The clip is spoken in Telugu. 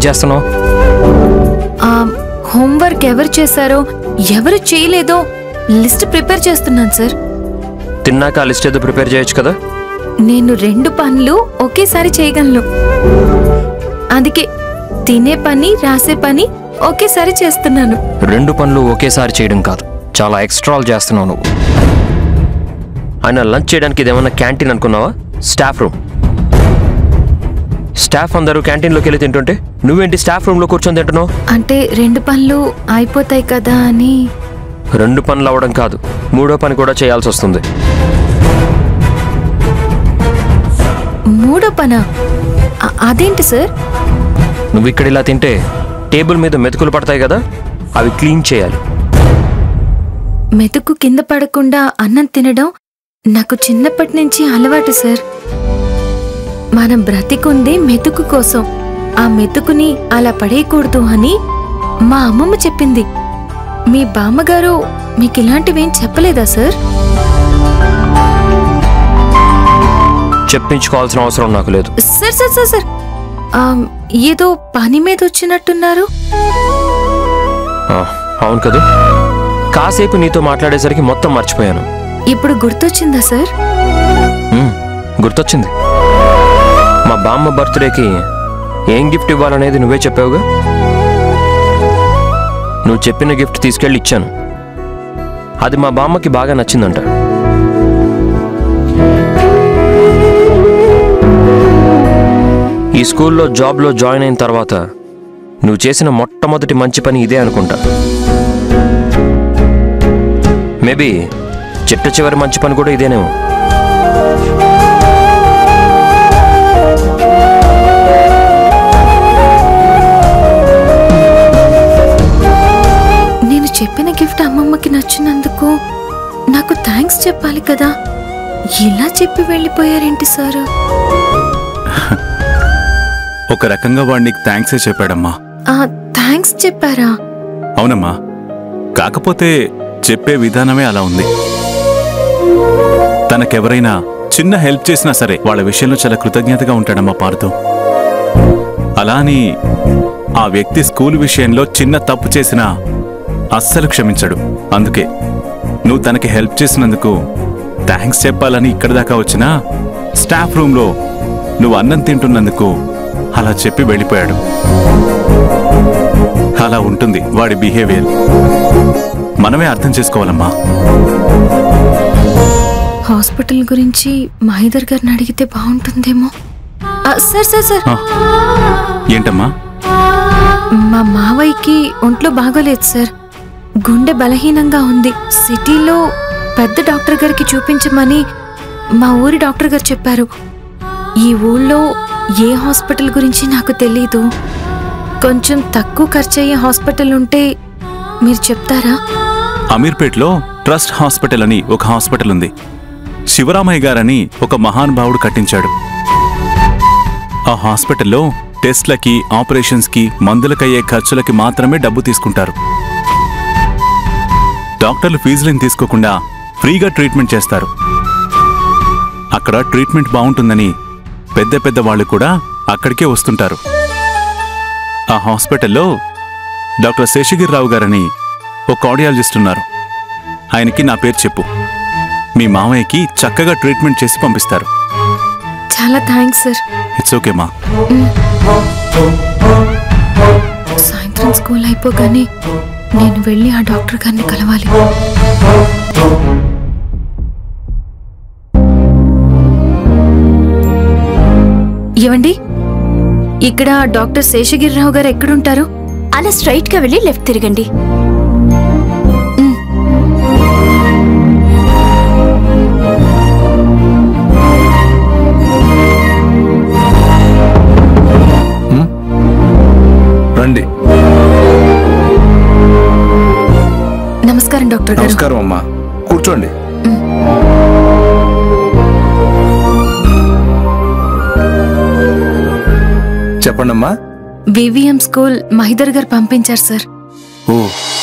చేస్తున్నావు ఆ, హోంవర్క్ ఎవరు చేశారో ఎవరు చేయలేదో లిస్ట్ ప్రిపేర్ చేస్తున్నాను సార్ తిన్నాక ఆ లిస్ట్ ఏదో ప్రిపేర్ చేయొచ్చు కదా నేను రెండు పనులు ఒకేసారి చేయగలను అందుకే తినే పని రాసే పని ఒకేసారి చేస్తున్నాను రెండు పనులు ఒకేసారి చేయడం కాదు చాలా ఎక్స్ట్రాలు చేస్తున్నావు నువ్వు ఆయన లంచ్ చేయడానికి ఇదేమన్నా క్యాంటీన్ అనుకున్నావా స్టాఫ్ రూమ్ స్టాఫ్ అందరూ క్యాంటీన్లోకి వెళ్ళి తింటుంటే నువ్వేంటి స్టాఫ్ రూమ్లో కూర్చొని తింటున్నావు అంటే రెండు పనులు అయిపోతాయి కదా అని రెండు పనులు అవ్వడం కాదు మూడో పని కూడా చేయాల్సి వస్తుంది మూడో పనా అ- అదేంటి సార్ నువ్వు ఇక్కడ ఇలా తింటే టేబుల్ మీద మెతుకులు పడతాయి కదా అవి క్లీన్ చేయాలి మెతుకు కింద పడకుండా అన్నం తినడం నాకు చిన్నప్పటి నుంచి అలవాటు సార్ మనం బ్రతికుందే మెతుకు కోసం ఆ మెతుకుని అలా పడేయకూడదు అని మా అమ్మమ్మ చెప్పింది మీ బామ్మగారు మీకు ఇలాంటివేం చెప్పలేదా సార్ చెప్పించుకోవాల్సిన అవసరం నాకు లేదు సార్ సార్ సార్ సార్ ఆ, ఏదో పని మీద వచ్చినట్టున్నారు ఆ, అవును కదా కాసేపు నీతో మాట్లాడేసరికి మొత్తం మర్చిపోయాను ఇప్పుడు గుర్తొచ్చిందా సార్ మ్మ్, గుర్తొచ్చింది మా బామ్మ బర్త్డేకి ఏం గిఫ్ట్ ఇవ్వాలనేది నువ్వే చెప్పావుగా నువ్వు చెప్పిన గిఫ్ట్ తీసుకెళ్ళి ఇచ్చాను అది మా బామ్మకి బాగా నచ్చిందంట ఈ స్కూల్లో జాబ్లో జాయిన్ అయిన తర్వాత నువ్వు చేసిన మొట్టమొదటి మంచి పని ఇదే అనుకుంటా మేబీ చిట్ట చివరి మంచి పని కూడా ఇదేనేమో నేను చెప్పిన గిఫ్ట్ అమ్మమ్మకి నచ్చినందుకు నాకు థ్యాంక్స్ చెప్పాలి కదా ఇలా చెప్పి వెళ్ళిపోయారేంటి సార్ ఒక రకంగా వాడు నీకు థ్యాంక్సే చెప్పాడమ్మా ఆ థ్యాంక్స్ చెప్పారా అవునమ్మా కాకపోతే చెప్పే విధానమే అలా ఉంది తనకెవరైనా చిన్న హెల్ప్ చేసినా సరే వాళ్ళ విషయంలో చాలా కృతజ్ఞతగా ఉంటాడమ్మా పార్థు అలా అని ఆ వ్యక్తి స్కూల్ విషయంలో చిన్న తప్పు చేసినా అస్సలు క్షమించడు అందుకే నువ్వు తనకి హెల్ప్ చేసినందుకు థ్యాంక్స్ చెప్పాలని ఇక్కడి దాకా వచ్చినా స్టాఫ్ రూమ్లో నువ్వు అన్నం తింటున్నందుకు అలా చెప్పి వెళ్ళిపోయాడు అలా ఉంటుంది వాడి బిహేవియర్ మనమే అర్థం చేసుకోవాలమ్మా హాస్పిటల్ గురించి మహేదర్ గారిని అడిగితే బాగుంటుందేమో ఆ, సార్ సార్ సార్ ఆ, ఏంటమ్మా మా మావయ్యకి ఒంట్లో బాగోలేదు సార్ గుండె బలహీనంగా ఉంది సిటీలో పెద్ద డాక్టర్ గారికి చూపించమని మా ఊరి డాక్టర్ గారు చెప్పారు ఈ ఊళ్ళో ఏ హాస్పిటల్ గురించి నాకు తెలీదు కొంచెం తక్కువ ఖర్చు అయ్యే హాస్పిటల్ ఉంటే మీరు చెప్తారా అమీర్పేట్లో ట్రస్ట్ హాస్పిటల్ అని ఒక హాస్పిటల్ ఉంది శివరామయ్య గారని ఒక మహానుభావుడు కట్టించాడు ఆ హాస్పిటల్లో టెస్ట్లకి ఆపరేషన్స్కి మందులకయ్యే ఖర్చులకి మాత్రమే డబ్బు తీసుకుంటారు డాక్టర్లు ఫీజులను తీసుకోకుండా ఫ్రీగా ట్రీట్మెంట్ చేస్తారు అక్కడ ట్రీట్మెంట్ బాగుంటుందని పెద్ద పెద్ద వాళ్ళు కూడా అక్కడికే వస్తుంటారు ఆ హాస్పిటల్లో డాక్టర్ శేషగిరిరావు గారని ఒక కార్డియాలజిస్ట్ ఉన్నారు ఆయనకి నా పేరు చెప్పు మీ మామయ్యకి చక్కగా ట్రీట్మెంట్ చేసి పంపిస్తారు చాలా థ్యాంక్స్ సార్ ఇట్స్ ఓకే మా సాయంత్రం స్కూల్ అయిపోగానే నేను వెళ్ళి ఆ డాక్టర్ గారిని కలవాలి ఏవండి ఇక్కడ డాక్టర్ శేషగిరిరావు గారు ఎక్కడుంటారు అలా స్ట్రైట్ గా వెళ్ళి లెఫ్ట్ తిరగండి రండి నమస్కారం డాక్టర్ గారు నమస్కారం అమ్మా కూర్చోండి చెప్పండమ్మా వివిఎం స్కూల్ మహిదర్ గారు పంపించారు సార్ ఓ